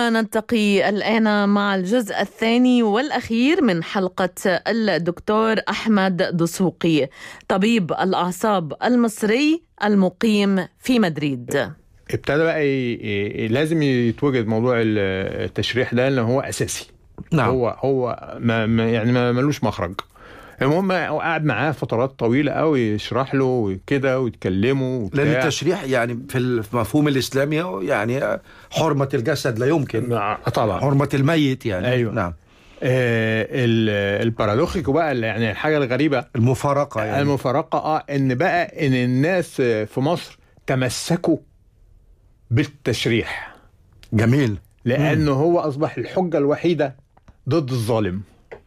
ونلتقي الآن مع الجزء الثاني والأخير من حلقة الدكتور أحمد دسوقي طبيب الأعصاب المصري المقيم في مدريد ابتدى بقى ي... ي... لازم يتوجد موضوع التشريح ده لان هو اساسي نعم هو هو ما ما- يعني ما ملوش مخرج المهم هو قعد معاه فترات طويله قوي يشرح له وكده ويتكلموا وبتاع. لان التشريح يعني في المفهوم الاسلامي يعني حرمه الجسد لا يمكن آه، طبعا حرمه الميت يعني أيوة. نعم آه ال- البارادوكسيكو بقى اللي يعني الحاجه الغريبه المفارقه يعني المفارقه اه ان بقى ان الناس في مصر تمسكوا بالتشريح جميل لانه هو اصبح الحجه الوحيده ضد الظالم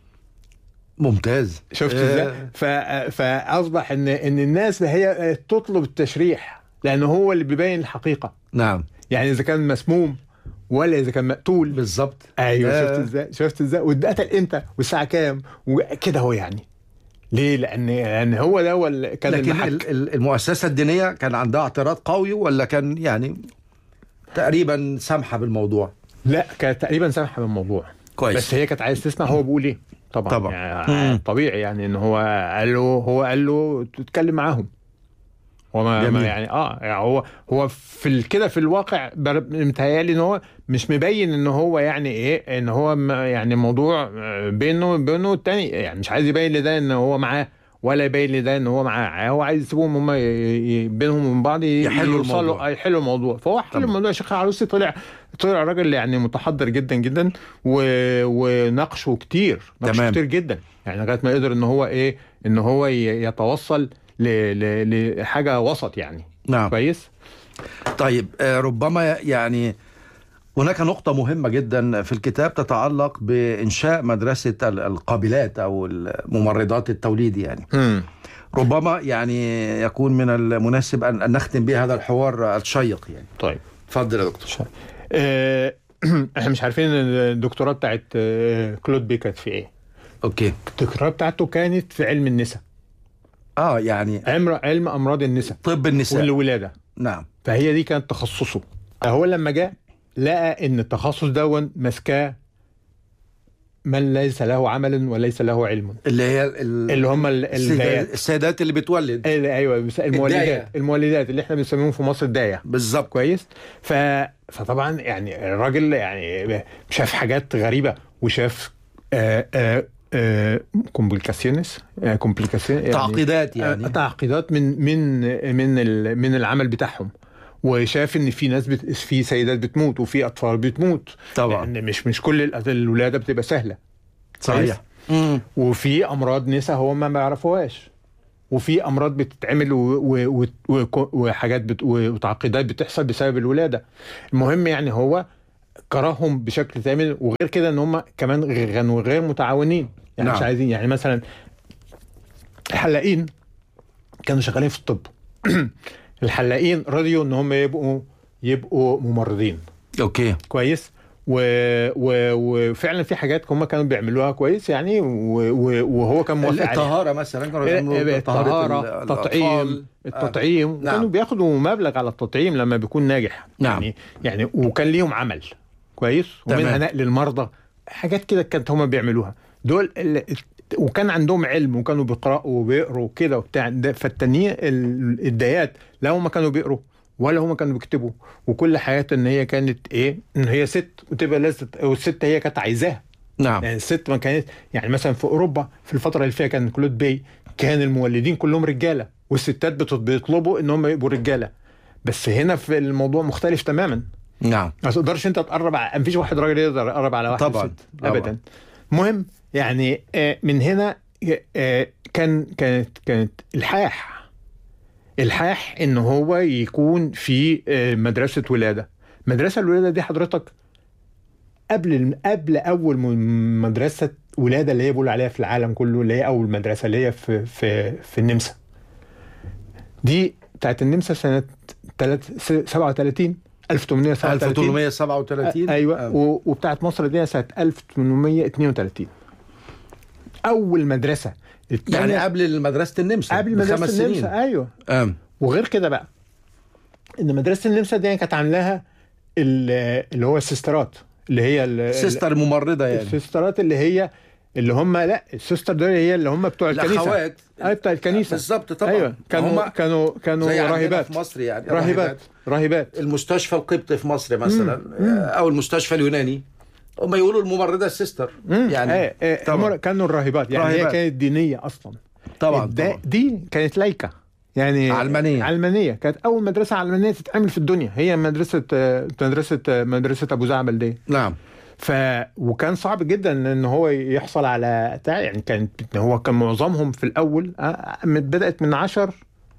ممتاز شفت آه، ازاي؟ ف- فاصبح ان ان الناس هي تطلب التشريح لانه هو اللي بيبين الحقيقه نعم يعني اذا كان مسموم ولا اذا كان مقتول بالظبط ايوه آه. شفت ازاي؟ شفت ازاي؟ واتقتل امتى؟ والساعه كام؟ وكده هو يعني ليه؟ لان لان هو ده هو اللي كان لكن المحك ال- ال- المؤسسه الدينيه كان عندها اعتراض قوي ولا كان يعني تقريبا سامحه بالموضوع لا كانت تقريبا سامحه بالموضوع كويس بس هي كانت عايز تسمع هو بيقول ايه طبعا طبعا. يعني مم. طبيعي يعني ان هو قال له هو قال له تتكلم معاهم هو ما, جميل. ما يعني اه يعني هو هو في ال- كده في الواقع بر- متهيألي ان هو مش مبين ان هو يعني ايه ان هو ما- يعني موضوع آه، بينه وبينه التاني يعني مش عايز يبين لده ان هو معاه ولا يبين لده ان هو معاه هو عايز يسيبهم هم ي- ي- بينهم وبين بعض ي- يحلوا يوصلوا- الموضوع. آه، يحلوا الموضوع فهو حل طبعا. الموضوع شيخ عروسي طلع طلع راجل يعني متحضر جدا جدا و... وناقشه كتير ناقشه تمام. كتير جدا يعني لغايه ما قدر ان هو ايه ان هو ي- يتوصل ل... ل... لحاجه وسط يعني نعم كويس طيب آه، ربما يعني هناك نقطة مهمة جدا في الكتاب تتعلق بإنشاء مدرسة ال- القابلات أو الممرضات التوليد يعني امم ربما يعني يكون من المناسب أن أن نختم به هذا الحوار الشيق يعني طيب تفضل يا دكتور آه، احنا مش عارفين الدكتوراه بتاعت آه، كلود بي كانت في ايه أوكي الدكتوراه بتاعته كانت في علم النساء آه يعني علم علم امراض النساء طب النساء والولاده نعم فهي دي كانت تخصصه هو لما جاء لقى ان التخصص دون ماسكاه من ليس له عمل وليس له علم اللي هي ال- اللي هم ال- السيدات- الدايات السيدات اللي بتولد ال- ايوه بس المولدات المولدات اللي احنا بنسميهم في مصر الدايه بالظبط كويس ف... فطبعا يعني الراجل يعني شاف حاجات غريبه وشاف آه آه آه كومبليكاسيونس آه كومبليكاسيون يعني تعقيدات يعني آه، تعقيدات من من من ال- من العمل بتاعهم وشاف ان في ناس بت... في سيدات بتموت وفي اطفال بتموت طبعا لان مش مش كل ال- الولاده بتبقى سهله صحيح مم. وفي امراض نسا هو ما بيعرفوهاش وفي امراض بتتعمل و... و... و... و... وحاجات بت... وتعقيدات بتحصل بسبب الولاده المهم يعني هو كرههم بشكل كامل وغير كده ان هم كمان غ- كانوا غير متعاونين يعني نعم. مش عايزين يعني مثلا الحلاقين كانوا شغالين في الطب الحلاقين رضيوا ان هم يبقوا يبقوا ممرضين أوكي كويس و... و... وفعلا في حاجات هم كانوا بيعملوها كويس يعني و... و... وهو كان موافق عليها الطهارة مثلا كانوا بيعملوا الطهارة ال- التطعيم الأطفال. التطعيم نعم. كانوا بياخدوا مبلغ على التطعيم لما بيكون ناجح نعم. يعني يعني وكان ليهم عمل كويس ومنها تمام. نقل المرضى حاجات كده كانت هم بيعملوها دول ال... وكان عندهم علم وكانوا بيقرأوا وبيقروا كده وبتاع ده- فالتانيين ال- الدايات لا هم كانوا بيقروا ولا هم كانوا بيكتبوا وكل حياتها ان هي كانت ايه ان هي ست وتبقى لازم والست هي كانت عايزاها نعم يعني الست ما كانت يعني مثلا في اوروبا في الفتره اللي فيها كان كلود بي كان المولدين كلهم رجاله والستات بت- بيطلبوا ان هم يبقوا رجاله بس هنا في الموضوع مختلف تماما نعم ما تقدرش انت تقرب ما فيش واحد راجل يقدر يقرب على واحد طبعاً، ست طبعاً. ابدا مهم يعني آه، من هنا آه، كان كانت كانت الحاح الحاح ان هو يكون في آه، مدرسه ولاده مدرسه الولاده دي حضرتك قبل قبل اول م- مدرسه ولاده اللي هي بيقولوا عليها في العالم كله اللي هي اول مدرسه اللي هي في في في النمسا دي بتاعت النمسا سنه تلات- س- 37 1837 1837 ايوه آه. و- وبتاعت مصر دي سنه 1832 اول مدرسه يعني التانية قبل مدرسة النمسا قبل بخمس مدرسه سنين. النمسا ايوه آه. وغير كده بقى ان مدرسه النمسا دي كانت عاملاها ال- اللي هو السيسترات اللي هي ال- السيستر الممرضه يعني السيسترات اللي هي اللي هم لا السيستر دول هي اللي هم بتوع الكنيسه الاخوات اي بتوع الكنيسه بالظبط طبعا ايوه كانوا هما كانوا كانوا زي عندنا راهبات في مصر يعني راهبات راهبات المستشفى القبطي في مصر مثلا او المستشفى اليوناني هم يقولوا الممرضه السيستر يعني يعني آه آه طبعا. هم كانوا الراهبات يعني راهبات. هي كانت دينيه اصلا طبعا ده طبعا دي كانت لايكه يعني علمانية. علمانيه كانت اول مدرسه علمانيه تتعمل في الدنيا هي مدرسه آه، مدرسه آه، مدرسه ابو زعبل دي نعم ف وكان صعب جدا ان هو يحصل على بتاع يعني كان هو كان معظمهم في الاول آه، بدات من 10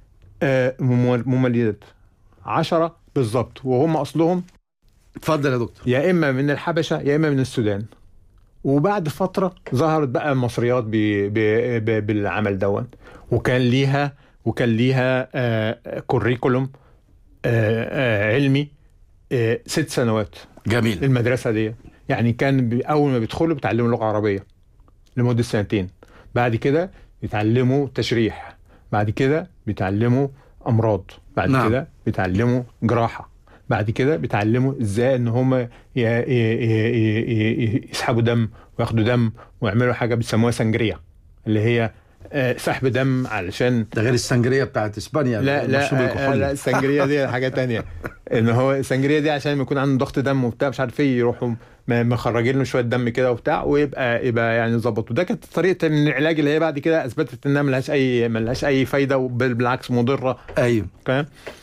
مميزات 10 بالظبط وهم اصلهم اتفضل يا دكتور يا اما من الحبشه يا اما من السودان وبعد فتره ظهرت بقى المصريات ب... ب... ب... بالعمل دون وكان ليها وكان ليها آه كوريكولوم آه آه علمي آه ست سنوات جميل المدرسه دي يعني كان بي- اول ما بيدخلوا بيتعلموا لغه عربيه لمده سنتين بعد كده بيتعلموا تشريح بعد كده بيتعلموا امراض بعد نعم. نعم. كده بيتعلموا جراحه بعد كده بيتعلموا ازاي ان هم ي... ي... ي... ي... ي... يسحبوا دم وياخدوا دم ويعملوا حاجه بيسموها سنجريه اللي هي آه، سحب دم علشان ده غير السنجريه بتاعت اسبانيا لا المشروب لا آه، الكحولي. لا السنجريه دي حاجه تانية ان هو السنجريه دي عشان لما يكون عنده ضغط دم وبتاع مش عارف ايه يروحوا م- مخرجين له شويه دم كده وبتاع ويبقى يبقى يعني ظبط وده كانت طريقه من العلاج اللي هي بعد كده اثبتت انها ملهاش اي ملهاش اي فايده وبل بالعكس مضره ايوه فاهم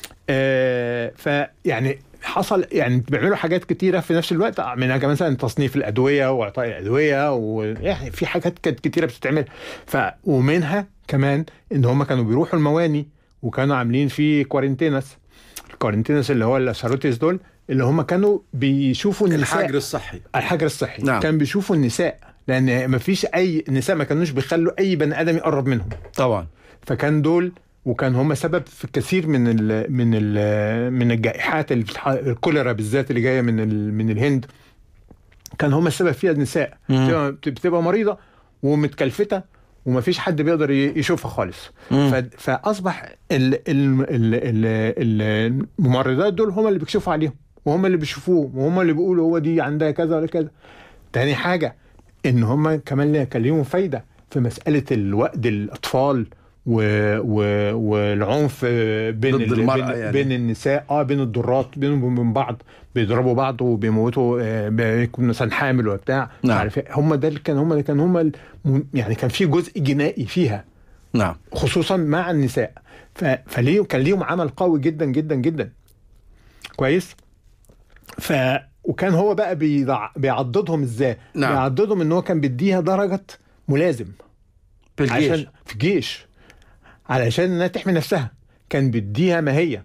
آه فيعني حصل يعني بيعملوا حاجات كتيره في نفس الوقت منها كمان مثلا تصنيف الادويه واعطاء الادويه ويعني في حاجات كانت كتيره بتتعمل ف ومنها كمان ان هم كانوا بيروحوا المواني وكانوا عاملين فيه كوارنتينس الكوارنتينس اللي هو الساروتيس دول اللي هم كانوا بيشوفوا النساء الحجر الصحي الحجر الصحي نعم. كان بيشوفوا النساء لان ما فيش اي النساء ما كانوش بيخلوا اي بني ادم يقرب منهم طبعا فكان دول وكان هم سبب في كثير من ال من ال من الجائحات اللي بتح... الكوليرا بالذات اللي جايه من ال من الهند كان هم السبب فيها النساء مم. بتبقى, بتبقى مريضه ومتكلفته ومفيش حد بيقدر ي- يشوفها خالص مم. ف... فاصبح ال... ال... ال... ال... الممرضات دول هم اللي بيكشفوا عليهم وهم اللي بيشوفوه وهم اللي بيقولوا هو دي عندها كذا ولا كذا تاني حاجه ان هم كمان كان ليهم فايده في مساله الوقت الاطفال و... و... والعنف بين ضد المرأة بين, يعني. بين النساء اه بين الضرات بينهم وبين بعض بيضربوا بعض وبيموتوا آه، بيكون مثلا حامل وبتاع مش نعم. عارف إيه. هم ده اللي كان هم اللي كان هم الم- يعني كان في جزء جنائي فيها نعم خصوصا مع النساء ف... فليه كان ليهم عمل قوي جدا جدا جدا كويس ف وكان هو بقى بيضع... بيعضدهم ازاي نعم. بيعضدهم ان هو كان بيديها درجه ملازم في الجيش عشان في الجيش علشان انها تحمي نفسها كان بيديها ما هي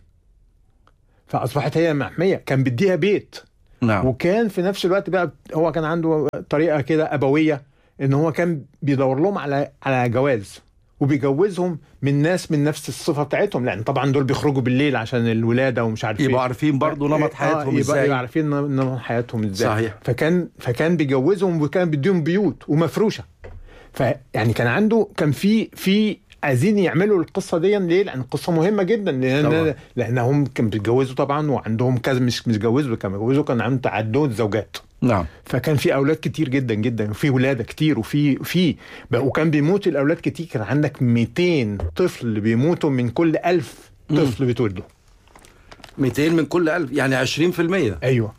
فاصبحت هي محميه كان بيديها بيت نعم وكان في نفس الوقت بقى هو كان عنده طريقه كده ابويه ان هو كان بيدور لهم على على جواز وبيجوزهم من ناس من نفس الصفه بتاعتهم لان طبعا دول بيخرجوا بالليل عشان الولاده ومش عارف يبقوا ايه عارفين برضو نمط آه، حياتهم يبقى ازاي يبقى عارفين نمط حياتهم ازاي صحيح. فكان فكان بيجوزهم وكان بيديهم بيوت ومفروشه فيعني كان عنده كان في في عايزين يعملوا القصه دي ليه؟ لان القصه مهمه جدا طبعا. لان لانهم كانوا بيتجوزوا طبعا وعندهم كذا مش مش جوزوا كانوا بيتجوزوا كان عندهم تعدد زوجات نعم فكان في اولاد كتير جدا جدا وفي ولاده كتير وفي في وكان بيموت الاولاد كتير كان عندك 200 طفل بيموتوا من كل 1000 طفل بيتولدوا 200 من كل 1000 يعني 20% ايوه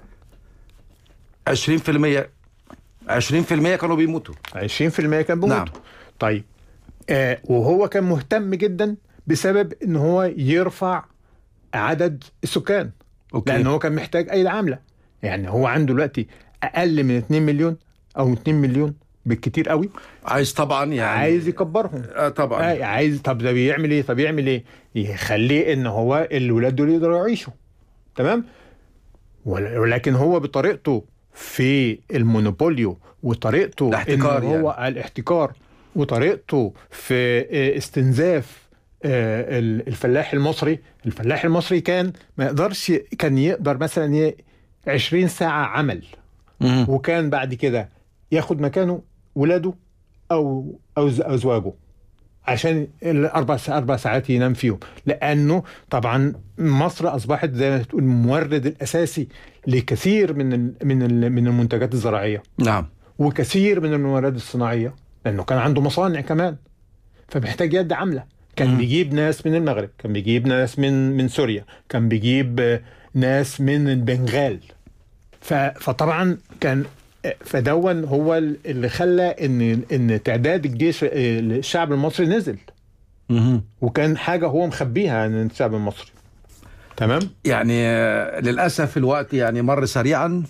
20% 20% كانوا بيموتوا 20% كان بيموتوا نعم. طيب آه وهو كان مهتم جدا بسبب ان هو يرفع عدد السكان اوكي لان هو كان محتاج ايدي عامله يعني هو عنده دلوقتي اقل من 2 مليون او 2 مليون بالكتير قوي عايز طبعا يعني عايز يكبرهم آه طبعا آه عايز طب ده بيعمل ايه طب يعمل ايه يخليه ان هو الولاد دول يقدروا يعيشوا تمام ول- ولكن هو بطريقته في المونوبوليو وطريقته الاحتكار إن هو الاحتكار وطريقته في آه، استنزاف آه، ال- الفلاح المصري الفلاح المصري كان ما يقدرش كان يقدر مثلا ي- 20 ساعة عمل مم. وكان بعد كده ياخد مكانه ولاده او او ز- ازواجه عشان الاربع اربع ساعات ينام فيهم لانه طبعا مصر اصبحت زي ما تقول المورد الاساسي لكثير من ال من ال من المنتجات الزراعيه نعم وكثير من الموارد الصناعيه لانه كان عنده مصانع كمان فمحتاج يد عامله كان مم. بيجيب ناس من المغرب كان بيجيب ناس من من سوريا كان بيجيب آه، ناس من البنغال ف- فطبعا كان آه، فدون هو اللي خلى ان ان تعداد الجيش آه، الشعب المصري نزل مهم. وكان حاجه هو مخبيها عن الشعب المصري تمام يعني آه، للاسف الوقت يعني مر سريعا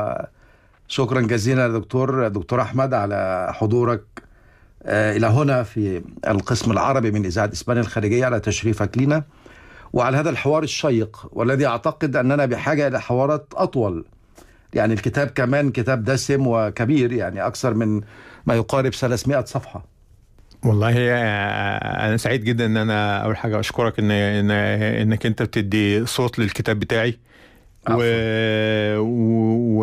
فشكرا جزيلا يا دكتور دكتور احمد على حضورك آه، الى هنا في القسم العربي من اذاعه اسبانيا الخارجيه على تشريفك لنا وعلى هذا الحوار الشيق والذي اعتقد اننا بحاجه الى حوارات اطول يعني الكتاب كمان كتاب دسم وكبير يعني اكثر من ما يقارب 300 صفحه والله آه، انا سعيد جدا ان انا اول حاجه اشكرك ان ان انك انت بتدي صوت للكتاب بتاعي و... و...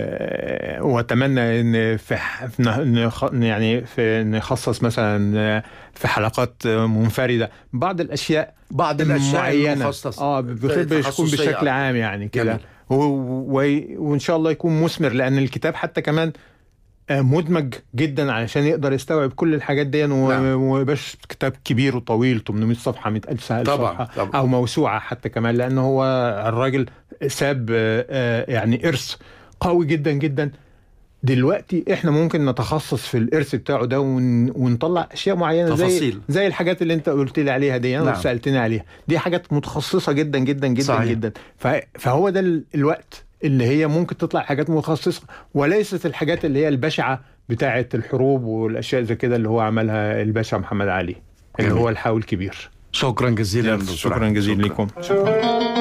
واتمنى ان في ح- في ن- نخ- يعني في نخصص مثلا في حلقات منفرده بعض الاشياء بعض الاشياء معينه المخصصه اه بيكون تخصصية. بشكل عام يعني كده جميل. و... و... وان شاء الله يكون مثمر لان الكتاب حتى كمان آه، مدمج جدا علشان يقدر يستوعب كل الحاجات دي نعم. ومبقاش كتاب كبير وطويل 800 صفحه 100000 صفحه طبعاً، طبعاً. او موسوعه حتى كمان لان هو الراجل ساب آه، آه، يعني ارث قوي جدا جدا دلوقتي احنا ممكن نتخصص في الارث بتاعه ده ون... ونطلع اشياء معينه زي تفاصيل. زي الحاجات اللي انت قلت لي عليها دي انا نعم. نعم. سالتني عليها دي حاجات متخصصه جدا جدا جدا صحيح. صحيح. جدا ف... فهو ده ال- الوقت اللي هي ممكن تطلع حاجات متخصصه وليست الحاجات اللي هي البشعه بتاعه الحروب والاشياء زي كده اللي هو عملها الباشا محمد علي اللي جميل. هو الحاوي الكبير شكرا جزيلا دكتور شكرا أحمد. جزيلا شكراً. لكم